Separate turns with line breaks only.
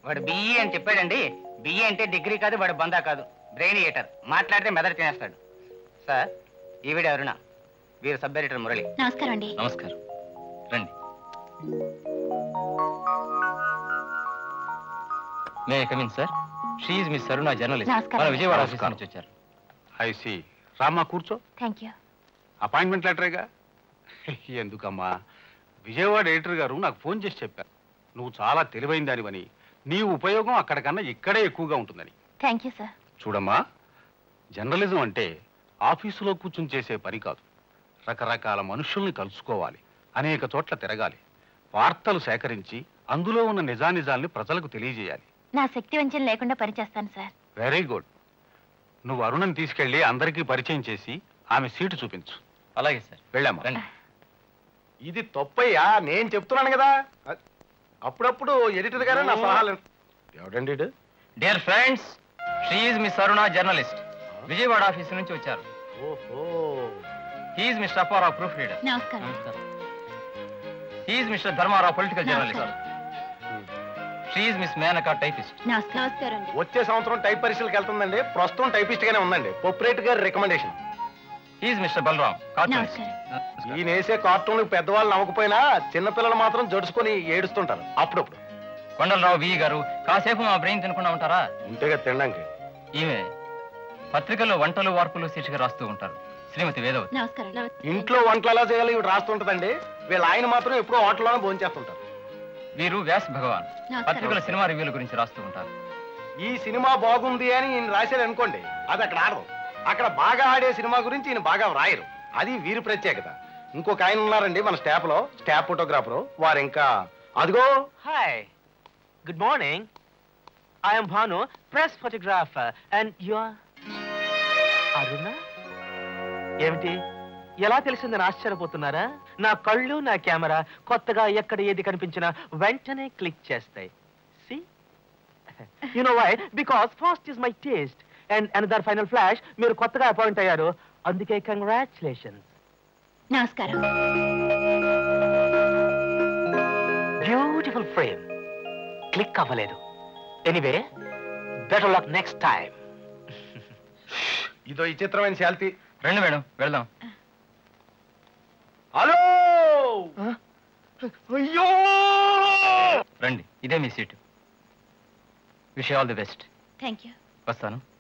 వాడు బిఈ అని చెప్పాడండి బిఈ అంటే డిగ్రీ కాదు వాడు బందా కాదు బ్రెయిన్ ఈటర్ మాట్లాడితే మెదడు తినేస్తాడు సార్ ఈవిడ అరుణ వీరు సబ్ ఎడిటర్ మురళి
నమస్కారం అండి
నమస్కారం రండి may come in sir she is miss Aruna journalist
నమస్కారం.
మన విజయవాడ ఆఫీస్
నమస్కారం.
నుంచి వచ్చారు
ఐసి రామ్మా కూర్చో
థ్యాంక్ యూ
అపాయింట్మెంట్ లెటరేగా ఎందుకమ్మా విజయవాడ ఎడిటర్ గారు నాకు ఫోన్ చేసి చెప్పారు నువ్వు చాలా తెలివైన దానివని నీ ఉపయోగం అక్కడికన్నా ఇక్కడే ఎక్కువగా ఉంటుందని
థ్యాంక్ యూ సార్
చూడమ్మా జర్నలిజం అంటే ఆఫీసులో కూర్చుని చేసే పని కాదు రకరకాల మనుషుల్ని కలుసుకోవాలి అనేక చోట్ల తిరగాలి వార్తలు సేకరించి అందులో ఉన్న నిజానిజాల్ని ప్రజలకు తెలియజేయాలి
నా శక్తి వంచన లేకుండా పనిచేస్తాను సార్
వెరీ గుడ్ నువ్వు అరుణని తీసుకెళ్ళి అందరికీ పరిచయం చేసి ఆమె సీటు చూపించు
అలాగే సార్
వెళ్ళామా
రండి
ఇది తప్పయ్యా నేను చెప్తున్నాను కదా అ- అప్పుడప్పుడు ఎడిటర్ గారే నా సలహాలు ఎవడండి ఈడు?
Dear friends she is miss Aruna journalist Vijayawada office నుంచి వచ్చారు
ఓహో
he is mister Apparao proof reader
నమస్కారం
he is mister Dharmarao political journalist
నమస్కారం
షీఈ్ మిస్ మేనకా టైపిస్ట్
నమస్కారం అండి
వచ్చే సంవత్సరం టైప్ పరీక్షలకు వెళ్తుందండి ప్రస్తుతం టైపిస్ట్ గానే ఉందండి పొప్రేట్ గారి recommendation
he is mister Balaram cartoonist
ఈయన వేసే కార్టూన్లకు పెద్దవాళ్ళు నమ్మకపోయినా చిన్నపిల్లలు మాత్రం జడుచుకొని ఏడుస్తుంటారు అప్పుడప్పుడు
కొండలరావు వి గారు కాసేపు మా బ్రెయిన్ తినకుండా ఉంటారా
ఉంటేగా తినడానికి
ఈమె పత్రికల్లో వంటలు వార్పులు శీర్షిక రాస్తూ ఉంటారు శ్రీమతి వేదవతి
నమస్కారం
ఇంట్లో వంటలు ఎలా చేయాలి ఇవి రాస్తుంటదండి వీళ్ళ ఆయన మాత్రం ఎప్పుడూ హోటల్లోనే భోంచేస్తుంటారు
వీరు వ్యాస్ భగవాన్
నమస్కారం.
పత్రికల సినిమా రివ్యూల గురించి రాస్తూ ఉంటారు
ఈ సినిమా బాగుంది అని ఈయన రాశారు అనుకోండి అది అక్కడ ఆడరు అక్కడ బాగా ఆడే సినిమా గురించి ఈయన బాగా వ్రాయరు అది వీరి ప్రత్యేకత ఇంకొక ఆయన ఉన్నారండి మన స్టాఫ్ లో స్టాఫ్ ఫోటోగ్రాఫర్ వారు ఇంకా అదిగో
Hi. Good morning. I am Bhanu, press photographer, and you are అరుణ ఏమిటి ఎలా తెలిసిందని ఆశ్చర్యపోతున్నారా నా కళ్ళు నా కెమెరా కొత్తగా ఎక్కడ ఏది కనిపించినా వెంటనే క్లిక్ చేస్తాయి see you know why because fast is my taste and another final flash మీరు కొత్తగా అపాయింట్ అయ్యారు అందుకే కంగ్రాచులేషన్స్
నమస్కారం
బ్యూటిఫుల్ ఫ్రేమ్ క్లిక్ అవ్వలేదు anyway better luck next time
ఇదో విచిత్రమైన శాల్తీ
రండి మేడం వెళ్దాం
హలో అయ్యో
రండి ఇదే మీ seat wish all the best
thank you
వస్తాను